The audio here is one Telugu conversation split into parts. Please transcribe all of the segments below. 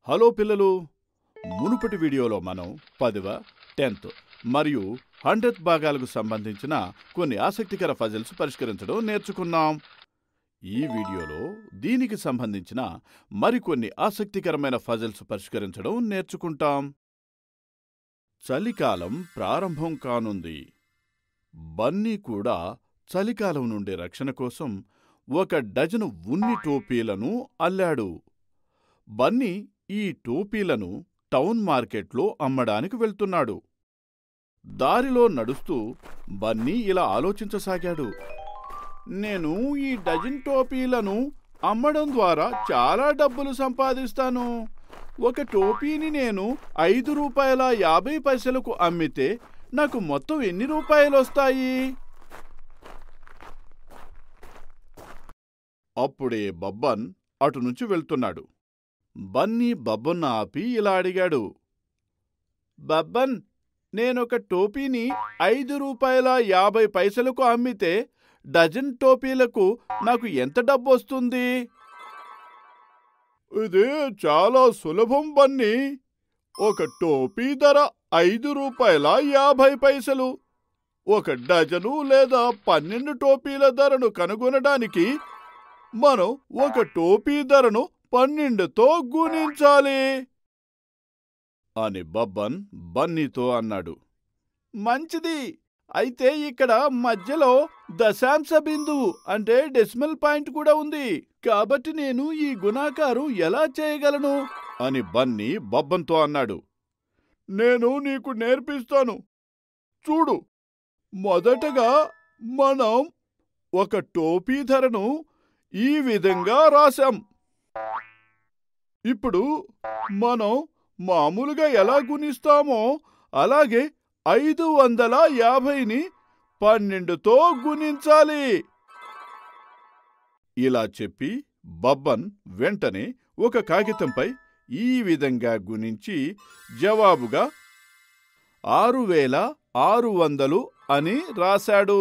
హలో పిల్లలు మునుపటి వీడియోలో మనం పదవ టెన్త్ మరియు హండ్రెడ్ భాగాలకు సంబంధించిన కొన్ని ఆసక్తికర పజిల్స్ పరిష్కరించడం నేర్చుకున్నాం ఈ వీడియోలో దీనికి సంబంధించిన మరికొన్ని ఆసక్తికరమైన పజిల్స్ పరిష్కరించడం నేర్చుకుంటాం చలికాలం ప్రారంభం కానుంది బన్నీ కూడా చలికాలం నుండి రక్షణ కోసం ఒక డజను ఉన్ని టోపీలను అల్లాడు బన్నీ ఈ టోపీలను టౌన్ మార్కెట్లో అమ్మడానికి వెళ్తున్నాడు దారిలో నడుస్తూ బన్నీ ఇలా ఆలోచించసాగాడు నేను ఈ డజన్ టోపీలను అమ్మడం ద్వారా చాలా డబ్బులు సంపాదిస్తాను ఒక టోపీని నేను ఐదు రూపాయల యాభై పైసలకు అమ్మితే నాకు మొత్తం ఎన్ని రూపాయలు వస్తాయి అప్పుడే బబ్బన్ అటు నుంచి వెళ్తున్నాడు బన్నీ బబ్బన్న ఆపి ఇలా అడిగాడు బబ్బన్ నేనొక టోపీని ఐదు రూపాయల యాభై పైసలకు అమ్మితే డజన్ టోపీలకు నాకు ఎంత డబ్బు వస్తుంది ఇదే చాలా సులభం బన్నీ ఒక టోపీ ధర ఐదు రూపాయల యాభై పైసలు ఒక డజను లేదా పన్నెండు టోపీల ధరను కనుగొనడానికి మనం ఒక టోపీ ధరను పన్నెండుతో గుణించాలి అని బబ్బన్ బన్నీతో అన్నాడు మంచిది అయితే ఇక్కడ మధ్యలో దశాంశ బిందువు అంటే డెసిమల్ పాయింట్ కూడా ఉంది కాబట్టి నేను ఈ గుణాకారం ఎలా చేయగలను అని బన్నీ బబ్బన్తో అన్నాడు నేను నీకు నేర్పిస్తాను చూడు మొదటగా మనం ఒక టోపీ ధరను ఈ విధంగా రాశాం ఇప్పుడు మనం మామూలుగా ఎలా గుణిస్తామో అలాగే ఐదు వందల యాభైని పన్నెండుతో గుణించాలి ఇలా చెప్పి బబ్బన్ వెంటనే ఒక కాగితంపై ఈ విధంగా గుణించి జవాబుగా ఆరు వేల ఆరు వందలు అని రాశాడు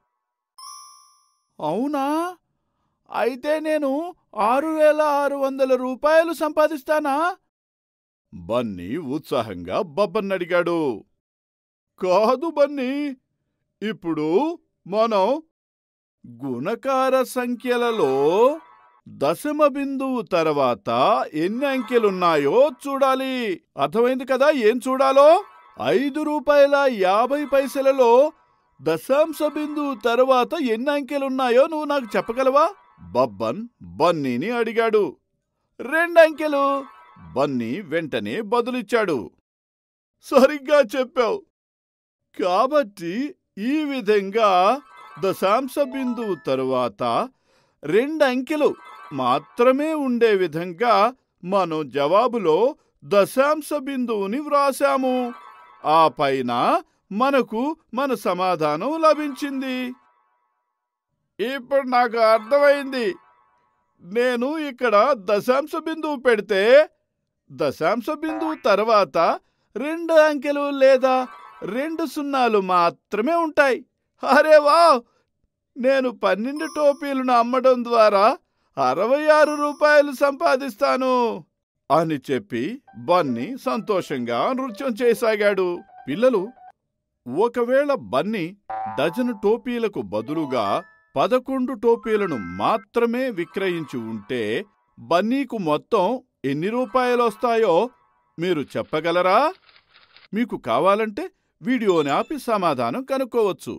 అవునా అయితే నేను ఆరు వేల ఆరు వందల రూపాయలు సంపాదిస్తానా బన్నీ ఉత్సాహంగా బబ్బన్ అడిగాడు కాదు బన్నీ ఇప్పుడు మనం గుణకార సంఖ్యలలో దశమ బిందువు తర్వాత ఎన్ని అంకెలున్నాయో చూడాలి అర్థమైంది కదా ఏం చూడాలో ఐదు రూపాయల యాభై పైసలలో దశాంశ బిందువు తర్వాత ఎన్ని అంకెలున్నాయో నువ్వు నాకు చెప్పగలవా బబ్బన్ బన్నీని అడిగాడు రెండంకెలు బన్నీ వెంటనే బదులిచ్చాడు సరిగ్గా చెప్పావు కాబట్టి ఈ విధంగా దశాంశ బిందువు తరువాత రెండంకెలు మాత్రమే ఉండే విధంగా మనం జవాబులో దశాంశ బిందువుని వ్రాసాము ఆ పైన మనకు మన సమాధానం లభించింది ఇప్పుడు నాకు అర్థమైంది నేను ఇక్కడ దశాంశ బిందువు పెడితే దశాంశ బిందువు తర్వాత రెండు అంకెలు లేదా రెండు సున్నాలు మాత్రమే ఉంటాయి అరే వా నేను పన్నెండు టోపీలను అమ్మడం ద్వారా అరవై ఆరు రూపాయలు సంపాదిస్తాను అని చెప్పి బన్నీ సంతోషంగా నృత్యం చేయసాగాడు పిల్లలు ఒకవేళ బన్నీ డజను టోపీలకు బదులుగా పదకొండు టోపీలను మాత్రమే విక్రయించి ఉంటే బన్నీకు మొత్తం ఎన్ని రూపాయలు వస్తాయో మీరు చెప్పగలరా మీకు కావాలంటే వీడియోని ఆపి సమాధానం కనుక్కోవచ్చు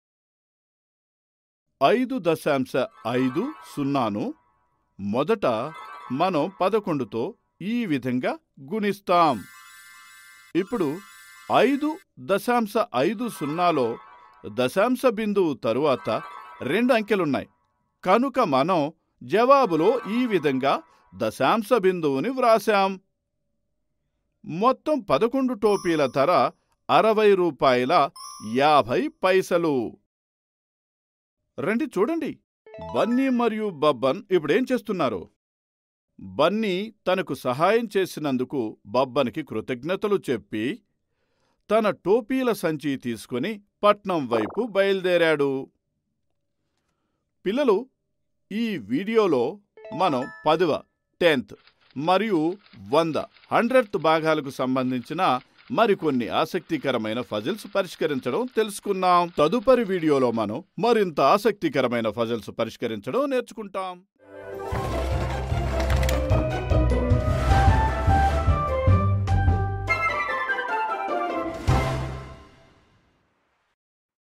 ఐదు దశాంశ ఐదు సున్నాను మొదట మనం పదకొండుతో ఈ విధంగా గుణిస్తాం ఇప్పుడు ఐదు దశాంశ ఐదు సున్నాలో దశాంశ బిందువు తరువాత రెండు అంకెలున్నాయి కనుక మనం జవాబులో ఈ విధంగా దశాంశ బిందువుని వ్రాశాం మొత్తం పదకొండు టోపీల ధర అరవై రూపాయల యాభై పైసలు రండి చూడండి బన్నీ మరియు బబ్బన్ ఇప్పుడేం చేస్తున్నారు బన్నీ తనకు సహాయం చేసినందుకు బబ్బన్కి కృతజ్ఞతలు చెప్పి తన టోపీల సంచి తీసుకుని పట్నం వైపు బయలుదేరాడు పిల్లలు ఈ వీడియోలో మనం పదవ టెన్త్ మరియు వంద హండ్రెడ్త్ భాగాలకు సంబంధించిన మరికొన్ని ఆసక్తికరమైన ఫజిల్స్ పరిష్కరించడం తెలుసుకున్నాం తదుపరి వీడియోలో మనం మరింత ఆసక్తికరమైన ఫజిల్స్ పరిష్కరించడం నేర్చుకుంటాం